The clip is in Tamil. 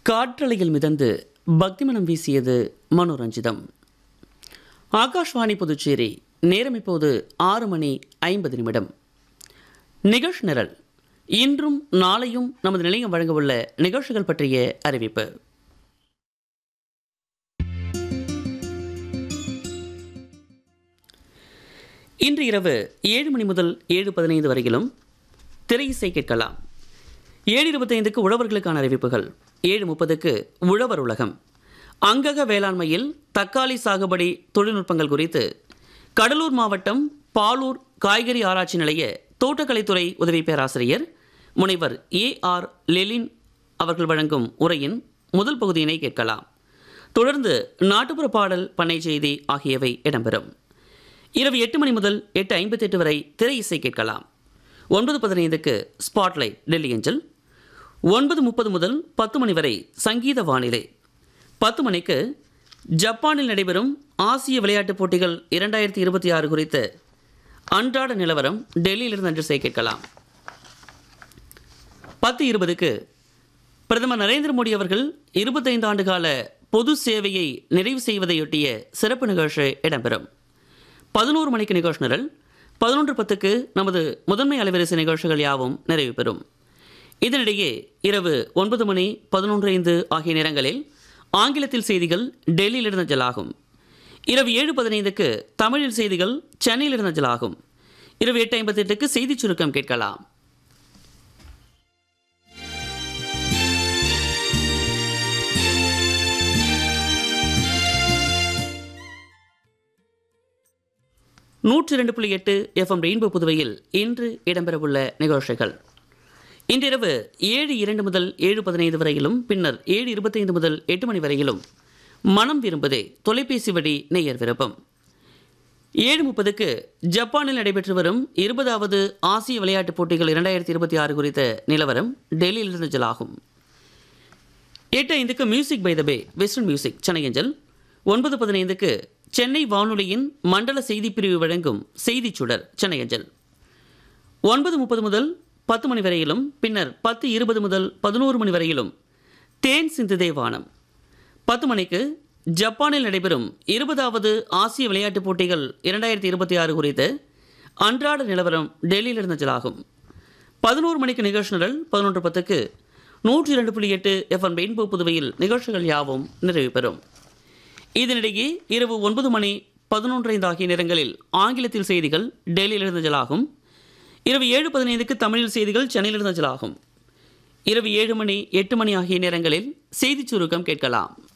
காற்றலையில் மிதந்து பக்திமனம் வீசியது மனோரஞ்சிதம் ஆகாஷ்வாணி புதுச்சேரி நேரம் இப்போது ஆறு மணி ஐம்பது நிமிடம் நிகழ்ச்சி நிரல் இன்றும் நாளையும் நமது நிலையம் வழங்கவுள்ள நிகழ்ச்சிகள் பற்றிய அறிவிப்பு இன்று இரவு ஏழு மணி முதல் ஏழு பதினைந்து வரையிலும் திரை இசை கேட்கலாம் ஏழு இருபத்தைந்துக்கு உழவர்களுக்கான அறிவிப்புகள் ஏழு முப்பதுக்கு உழவர் உலகம் அங்கக வேளாண்மையில் தக்காளி சாகுபடி தொழில்நுட்பங்கள் குறித்து கடலூர் மாவட்டம் பாலூர் காய்கறி ஆராய்ச்சி நிலைய தோட்டக்கலைத்துறை உதவி பேராசிரியர் முனைவர் ஏ ஆர் லெலின் அவர்கள் வழங்கும் உரையின் முதல் பகுதியினை கேட்கலாம் தொடர்ந்து நாட்டுப்புற பாடல் பண்ணை செய்தி ஆகியவை இடம்பெறும் இரவு எட்டு மணி முதல் எட்டு ஐம்பத்தெட்டு வரை திரை இசை கேட்கலாம் ஒன்பது பதினைந்துக்கு ஸ்பாட்லைட் டெல்லி ஏஞ்சல் ஒன்பது முப்பது முதல் பத்து மணி வரை சங்கீத வானிலை பத்து மணிக்கு ஜப்பானில் நடைபெறும் ஆசிய விளையாட்டுப் போட்டிகள் இரண்டாயிரத்தி இருபத்தி ஆறு குறித்து அன்றாட நிலவரம் டெல்லியிலிருந்து அன்று செய்ய கேட்கலாம் பத்து இருபதுக்கு பிரதமர் நரேந்திர மோடி அவர்கள் இருபத்தைந்து ஆண்டு கால பொது சேவையை நிறைவு செய்வதையொட்டிய சிறப்பு நிகழ்ச்சி இடம்பெறும் பதினோரு மணிக்கு நிகழ்ச்சி நிரல் பதினொன்று பத்துக்கு நமது முதன்மை அலைவரிசை நிகழ்ச்சிகள் யாவும் நிறைவு பெறும் இதனிடையே இரவு ஒன்பது மணி பதினொன்று ஐந்து ஆகிய நேரங்களில் ஆங்கிலத்தில் செய்திகள் டெல்லியிலிருந்து அஞ்சலாகும் இரவு ஏழு பதினைந்துக்கு தமிழில் செய்திகள் சென்னையிலிருந்து அஞ்சலாகும் இரவு எட்டு ஐம்பத்தெட்டுக்கு செய்திச் சுருக்கம் கேட்கலாம் நூற்றி ரெண்டு புள்ளி எட்டு எஃப்எம் ரெயின்போ புதுவையில் இன்று இடம்பெறவுள்ள நிகழ்ச்சிகள் இன்றிரவு ஏழு இரண்டு முதல் ஏழு பதினைந்து வரையிலும் பின்னர் ஏழு இருபத்தைந்து முதல் எட்டு மணி வரையிலும் மனம் விரும்புதே தொலைபேசி வழி நேயர் விருப்பம் ஏழு முப்பதுக்கு ஜப்பானில் நடைபெற்று வரும் இருபதாவது ஆசிய விளையாட்டுப் போட்டிகள் இரண்டாயிரத்தி இருபத்தி ஆறு குறித்த நிலவரம் டெல்லியிலிருந்து ஜலாகும் எட்டு ஐந்துக்கு music by the bay western music Chennai அஞ்சல் ஒன்பது பதினைந்துக்கு சென்னை வானொலியின் மண்டல செய்திப் பிரிவு வழங்கும் செய்திச் சுடர் சென்னை அஞ்சல் ஒன்பது முப்பது முதல் பத்து மணி வரையிலும் பின்னர் பத்து இருபது முதல் பதினோரு மணி வரையிலும் தேன் சிந்துதே வானம் பத்து மணிக்கு ஜப்பானில் நடைபெறும் இருபதாவது ஆசிய விளையாட்டுப் போட்டிகள் இரண்டாயிரத்தி இருபத்தி ஆறு குறித்து அன்றாட நிலவரம் டெல்லியிலிருந்து அஞ்சலாகும் பதினோரு மணிக்கு நிகழ்ச்சி நிரல் பதினொன்று பத்துக்கு நூற்றி இரண்டு புள்ளி எட்டு எஃப்எம் ரெயின்போ புதுவையில் நிகழ்ச்சிகள் யாவும் நிறைவு பெறும் இதனிடையே இரவு ஒன்பது மணி பதினொன்று ஐந்து ஆகிய நேரங்களில் ஆங்கிலத்தில் செய்திகள் டெல்லியிலிருந்து அஞ்சலாகும் இரவு ஏழு பதினைந்துக்கு தமிழில் செய்திகள் சென்னையிலிருந்து அஞ்சலாகும் இரவு ஏழு மணி எட்டு மணி ஆகிய நேரங்களில் செய்திச் சுருக்கம் கேட்கலாம்